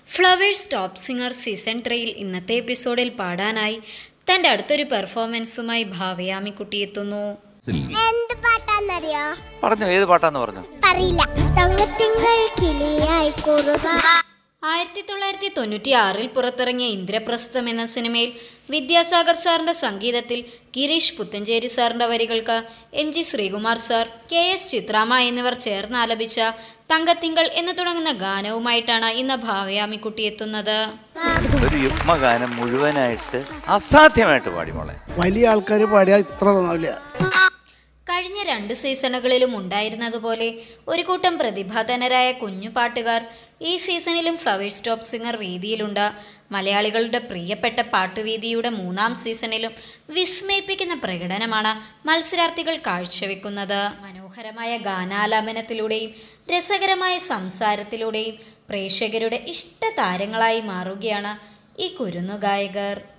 flowers top singer season ത്രീയിൽ ഇന്നത്തെ എപ്പിസോഡിൽ പാടാനായി തൻ്റെ അടുത്തൊരു പെർഫോമൻസുമായി ഭാവയാമിക്കുട്ടി എത്തുന്നു എന്ത് പാട്ടാന്നറിയോ പറഞ്ഞു ഏത് പാട്ടാന്ന് പറഞ്ഞു അറിയില്ല തങ്കത്തിങ്കൾ കിളിയായി കുറുക ആയിരത്തി തൊള്ളായിരത്തി തൊണ്ണൂറ്റി ആറിൽ പുറത്തിറങ്ങിയ ഇന്ദ്രപ്രസ്ഥം എന്ന സിനിമയിൽ വിദ്യാസാഗർ സാറിന്റെ സംഗീതത്തിൽ ഗിരീഷ് പുത്തഞ്ചേരി സാറിന്റെ വരികൾക്ക് M G Sreekumar sir K S ചിത്രാമ എന്നിവർ ചേർന്ന് ആലപിച്ച തങ്കത്തിങ്കൾ എന്ന് തുടങ്ങുന്ന ഗാനവുമായിട്ടാണ് ഇന്ന് ഭാവയാമിക്കുട്ടി എത്തുന്നത് ഒരു യുഗ്മഗാനം മുഴുവനായിട്ട് അസാധ്യമായിട്ട് പാടി മോളെ വലിയ ആൾക്കാർ പാടിയാൽ ഇത്ര നന്നാവില്ല കഴിഞ്ഞ രണ്ട് സീസണുകളിലും ഉണ്ടായിരുന്നതുപോലെ ഒരു കൂട്ടം പ്രതിഭാധനരായ കുഞ്ഞു പാട്ടുകാർ ഈ സീസണിലും ഫ്ലവേഴ്സ് ടോപ്പ് സിംഗർ വേദിയിലുണ്ട് മലയാളികളുടെ പ്രിയപ്പെട്ട പാട്ടുവേദിയുടെ മൂന്നാം സീസണിലും വിസ്മയിപ്പിക്കുന്ന പ്രകടനമാണ് മത്സരാർത്ഥികൾ കാഴ്ചവെക്കുന്നത് മനോഹരമായ ഗാനാലാപനത്തിലൂടെയും രസകരമായ സംസാരത്തിലൂടെയും പ്രേക്ഷകരുടെ ഇഷ്ട താരങ്ങളായി മാറുകയാണ് ഈ കുരുന്നു ഗായകർ